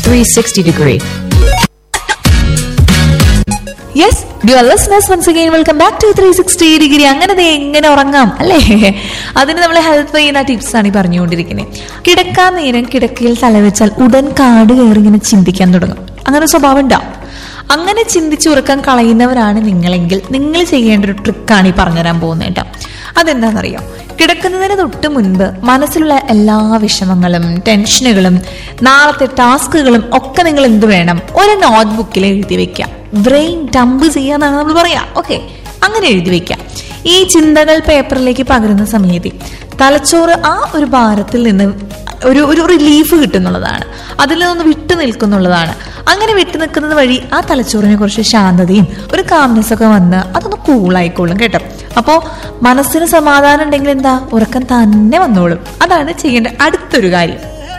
360 degree. Yes dear listeners once again welcome back to three sixty degree അങ്ങനെ ദേ എങ്ങനെ ഉറങ്ങാം അല്ലേ അതിന് നമ്മൾ ഹെൽപ്പ് ചെയ്യുന്ന ടിപ്സ് ആണ് ഈ പറഞ്ഞുകൊണ്ടിരിക്കുന്നത് കിടക്കാൻ നേരം കിടക്കയിൽ തലവെച്ചാൽ ഉടൻ കാട് കയറി ഇങ്ങനെ ചിന്തിക്കാൻ തുടങ്ങും അങ്ങനെ ഒരു സ്വഭാവം ഉണ്ടാവും അങ്ങനെ ചിന്തിച്ച് ഉറക്കം കളയുന്നവരാണ് നിങ്ങളെങ്കിൽ നിങ്ങൾ ചെയ്യേണ്ട ഒരു ട്രിക്കാണ് ഈ പറഞ്ഞുതരാൻ പോകുന്നത് കേട്ടോ അതെന്താണെന്നറിയോ കിടക്കുന്നതിന് തൊട്ട് മുൻപ് മനസ്സിലുള്ള എല്ലാ വിഷമങ്ങളും ടെൻഷനുകളും നാളത്തെ ടാസ്കുകളും ഒക്കെ നിങ്ങൾ എന്ത് വേണം ഒരു നോട്ട്ബുക്കിൽ എഴുതി വെക്കാം ബ്രെയിൻ ഡംപ് ചെയ്യാന്നാണ് നമ്മൾ പറയാ ഓക്കെ അങ്ങനെ എഴുതി വെക്കാം ഈ ചിന്തകൾ പേപ്പറിലേക്ക് പകരുന്ന സമയത്ത് തലച്ചോറ് ആ ഒരു ഭാരത്തിൽ നിന്ന് ഒരു ഒരു റിലീഫ് കിട്ടുന്നുള്ളതാണ് അതിൽ നിന്ന് വിട്ടു നിൽക്കുന്നുള്ളതാണ് അങ്ങനെ വിട്ടു നിൽക്കുന്നത് വഴി ആ തലച്ചോറിനെ കുറച്ച് ശാന്തതയും ഒരു കാംനെസ് ഒക്കെ വന്ന് അതൊന്ന് കൂളായിക്കോളും കേട്ടോ അപ്പോൾ മനസ്സിന് സമാധാനം ഉണ്ടെങ്കിൽ എന്താ ഉറക്കം തന്നെ വന്നോളും അതാണ് ചെയ്യേണ്ട അടുത്തൊരു കാര്യം